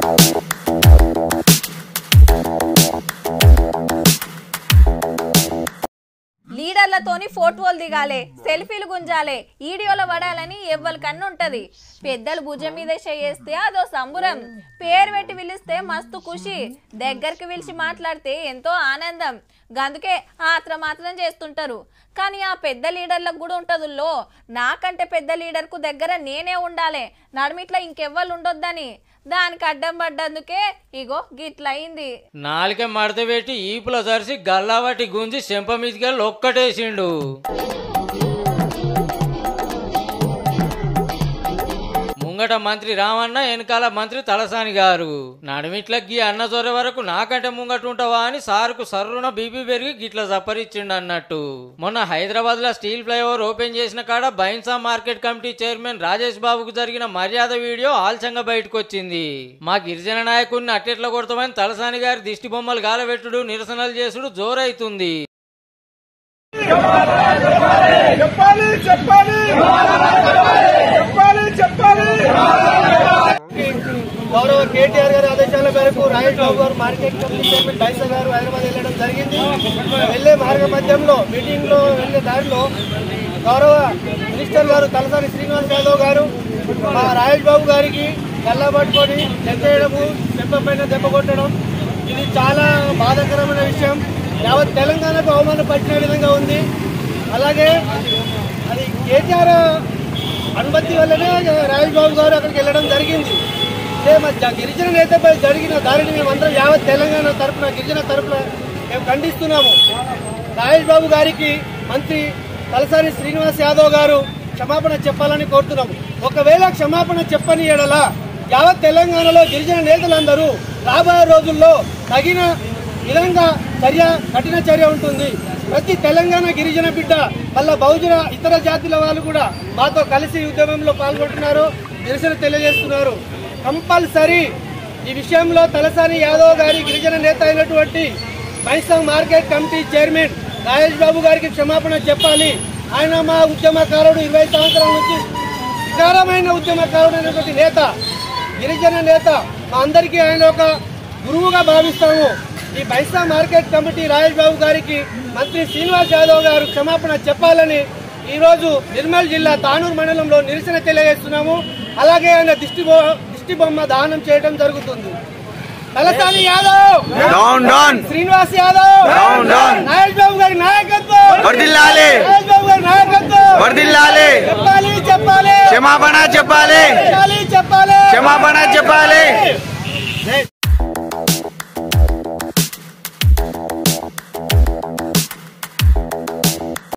లీడర్లతోని ఫోటోలు దిగాలి సెల్ఫీలు గుంజాలి వీడియోలో పడాలని ఎవ్వరికన్నా ఉంటది పెద్దలు భుజం మీద చేస్తే అదో సంబురం పేరు పెట్టి పిలిస్తే మస్తు ఖుషి దగ్గరికి పిలిచి మాట్లాడితే ఎంతో ఆనందం గందుకే ఆత్ర మాత్రం చేస్తుంటారు కానీ ఆ పెద్ద లీడర్లకు కూడా ఉంటుంది లో నాకంటే పెద్ద లీడర్కు దగ్గర నేనే ఉండాలి నడుమిట్లా ఇంకెవ్వరు ఉండొద్దని దానికి అడ్డం పడ్డందుకే ఇగో గిట్లయింది నాలిక మడత పెట్టి ఈపులో తరిసి గల్లావటి గుంజి చెంప మీదకెళ్ళి ఒక్కటేసిండు ముంగట మంత్రి రామన్న వెనకాల మంత్రి తలసాని గారు నడుమిట్లకి అన్న చొర వరకు నాకంటే ముంగట ఉంటావా అని సారుకు సర్రున బీపీ పెరిగి గిట్ల సపరిచ్చిండు అన్నట్టు మొన్న హైదరాబాద్ లో స్టీల్ ఫ్లైఓవర్ ఓపెన్ చేసిన కాడ Bhainsa market committee chairman Rajesh బాబుకు జరిగిన మర్యాద వీడియో ఆల్చంగా బయటకు వచ్చింది మా గిరిజన నాయకుడిని అట్టెట్ల కొడతామని తలసాని గారి దిష్టి బొమ్మలు గాలబెట్టుడు నిరసనలు చేసుడు జోరైతుంది చెప్పాలి చెప్పాలి చెప్పాలి చెప్పాలి గౌరవ కేటీఆర్ గారి ఆదేశాల మేరకు రాజేష్ బాబు గారు మార్కెట్ కమిటీ చైర్మన్ బైసా గారు హైదరాబాద్ వెళ్ళడం జరిగింది వెళ్లే మార్గ మధ్యంలో మీటింగ్ లో వెళ్లే దారిలో గౌరవ మినిస్టర్ గారు తలసాని శ్రీనివాస్ యాదవ్ గారు మా రాజేష్ బాబు గారికి గల్లా పట్టుకొని చెయ్యడము దెబ్బ పైన దెబ్బ కొట్టడం ఇది చాలా బాధాకరమైన విషయం యావత్ తెలంగాణకు అవమానపరిచిన విధంగా ఉంది అలాగే అది కేటీఆర్ అనుమతి వల్లనే రాజేష్ బాబు గారు అక్కడికి వెళ్ళడం జరిగింది అంటే మరి జ- గిరిజన నేతపై జరిగిన దాడిని మేమందరం యావత్ తెలంగాణ తరపున గిరిజన తరపున మేము ఖండిస్తున్నాము రాజేష్ బాబు గారికి మంత్రి తలసాని శ్రీనివాస్ యాదవ్ గారు క్షమాపణ చెప్పాలని కోరుతున్నాము ఒకవేళ క్షమాపణ చెప్పని ఎడల యావత్ తెలంగాణలో గిరిజన నేతలందరూ రాబోయే రోజుల్లో తగిన విధంగా చర్య కఠిన చర్య ఉంటుంది ప్రతి తెలంగాణ గిరిజన బిడ్డ మళ్ళా బహుజన ఇతర జాతుల వాళ్ళు కూడా మాతో కలిసి ఈ ఉద్యమంలో పాల్గొంటున్నారు నిరసన తెలియజేస్తున్నారు కంపల్సరీ ఈ విషయంలో తలసాని యాదవ్ గారి గిరిజన నేత అయినటువంటి Bhainsa market committee chairman Rajesh Babu గారికి క్షమాపణ చెప్పాలి ఆయన మా ఉద్యమకారుడు ఇరవై సంవత్సరాల నుంచి వికారమైన ఉద్యమకారుడు అయినటువంటి నేత గిరిజన నేత మా అందరికీ ఆయన ఒక గురువుగా భావిస్తాము ఈ బైసా మార్కెట్ కమిటీ రాజేష్ బాబు గారికి మంత్రి శ్రీనివాస్ యాదవ్ గారు క్షమాపణ చెప్పాలని ఈ రోజు నిర్మల్ జిల్లా తానూరు మండలంలో నిరసన తెలియజేస్తున్నాము అలాగే ఆయన దిష్టి బొ- దిష్టి బొమ్మ దానం చేయడం జరుగుతుంది Talasani Yadav down down Srinivas Yadav down down Nagesh Babu గారి నాయకత్వం వర్ధిల్లాలి. నాగేష్ బాబు గారి నాయకత్వం వర్ధిల్లాలి. చెప్పాలి చెప్పాలి క్షమాపణ చెప్పాలి చెప్పాలి చెప్పాలి క్షమాపణ చెప్పాలి